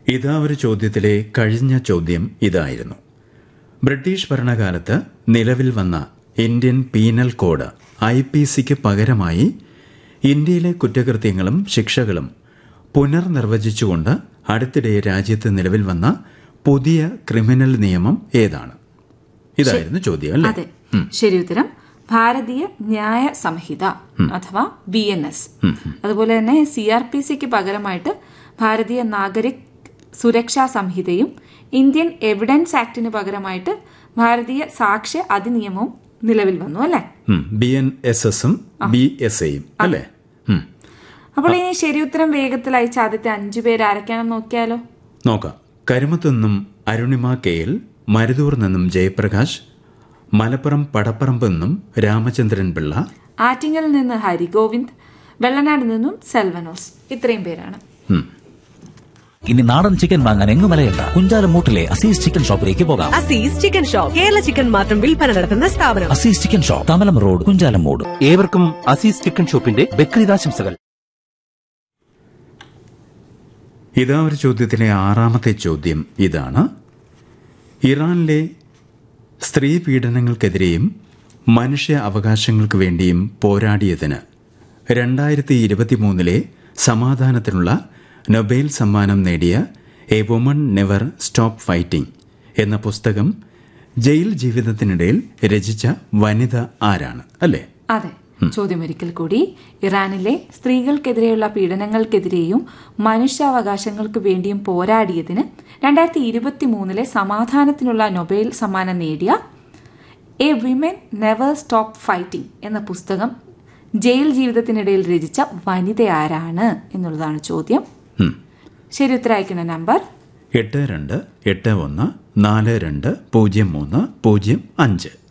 ഇതാ ഒരു ചോദ്യത്തിലെ കഴിഞ്ഞ ചോദ്യം ഇതായിരുന്നു ബ്രിട്ടീഷ് ഭരണകാലത്ത് നിലവിൽ വന്ന Indian penal code I P സിക്ക് പകരമായി ഇന്ത്യയിലെ കുറ്റകൃത്യങ്ങളും ശിക്ഷകളും പുനർനിർവചിച്ചുകൊണ്ട് അടുത്തിടെ രാജ്യത്ത് നിലവിൽ വന്ന പുതിയ ക്രിമിനൽ നിയമം ഏതാണ് ഇതായിരുന്നു ചോദ്യം അല്ലേ അതെ ശരി ഉത്തരം ഭാരതീയ ന്യായ സംഹിത അഥവാ ബി എൻ എസ് അതുപോലെ തന്നെ സി ആർ പി സിക്ക് പകരമായിട്ട് ഭാരതീയ നാഗരിക് സുരക്ഷാ സംഹിതയും ഇന്ത്യൻ എവിഡൻസ് ആക്ടിന് പകരമായിട്ട് ഭാരതീയ സാക്ഷ്യ അധിനിയമവും നിലവിൽ വന്നു അല്ലെ ബി എൻ എസ് എസും ബി എസ് എയും അല്ലേ ഉം. അപ്പോൾ ഇനി ശരി ഉത്തരം വേഗത്തിൽ അയച്ച ആദ്യത്തെ അഞ്ചു പേര് ആരൊക്കെയാണെന്ന് നോക്കിയാലോ നോക്കാം കരുമത്തു നിന്നും അരുണിമ കെ എൽ മരുതൂർ നിന്നും ജയപ്രകാശ് മലപ്പുറം പടപ്പറമ്പ് നിന്നും രാമചന്ദ്രൻ പിള്ള ആറ്റിങ്ങൽ നിന്ന് ഹരിഗോവിന്ദ് വെള്ളനാട് നിന്നും സെൽവനോസ് ഇത്രയും പേരാണ് ഉം. ഇനി നാടൻ ചിക്കൻ വാങ്ങാൻ എങ്ങും മലയണ്ട കുഞ്ചാലമൂട്ടിലെ അസീസ് ചിക്കൻ ഷോപ്പിലേക്ക് പോകാം Aziz chicken shop Kerala chicken മാത്രം വിൽപ്പന നടത്തുന്ന സ്ഥാപനം Aziz chicken shop Thamalam road Kunchalummoodu ഏവർക്കും അസീസ് ചിക്കൻ ഷോപ്പിന്റെ ബക്രീദാശംസകൾ ഇതാ ഒരു ചോദ്യത്തിലെ ആറാമത്തെ ചോദ്യം ഇതാണ് ഇറാനിലെ സ്ത്രീ പീഡനങ്ങൾക്കെതിരെയും മനുഷ്യ അവകാശങ്ങൾക്ക് വേണ്ടിയും പോരാടിയതിന് രണ്ടായിരത്തി ഇരുപത്തിമൂന്നിലെ സമാധാനത്തിനുള്ള നൊബേൽ സമ്മാനം നേടിയ a woman never stop fighting എന്ന പുസ്തകം ജയിൽ ജീവിതത്തിനിടയിൽ രചിച്ച വനിത ആരാണ് അല്ലേ അതെ ചോദ്യം ഒരിക്കൽ കൂടി ഇറാനിലെ സ്ത്രീകൾക്കെതിരെയുള്ള പീഡനങ്ങൾക്കെതിരെയും മനുഷ്യാവകാശങ്ങൾക്ക് വേണ്ടിയും പോരാടിയതിന് രണ്ടായിരത്തി ഇരുപത്തി മൂന്നിലെ സമാധാനത്തിനുള്ള നൊബേൽ സമ്മാനം നേടിയ a women never stop fighting എന്ന പുസ്തകം ജയിൽ ജീവിതത്തിനിടയിൽ രചിച്ച വനിത ആരാണ് എന്നുള്ളതാണ് ചോദ്യം ഉം. ശരി ഉത്തരം അയക്കുന്ന നമ്പർ എട്ട് രണ്ട് എട്ട് ഒന്ന് നാല് രണ്ട് പൂജ്യം മൂന്ന് പൂജ്യം അഞ്ച്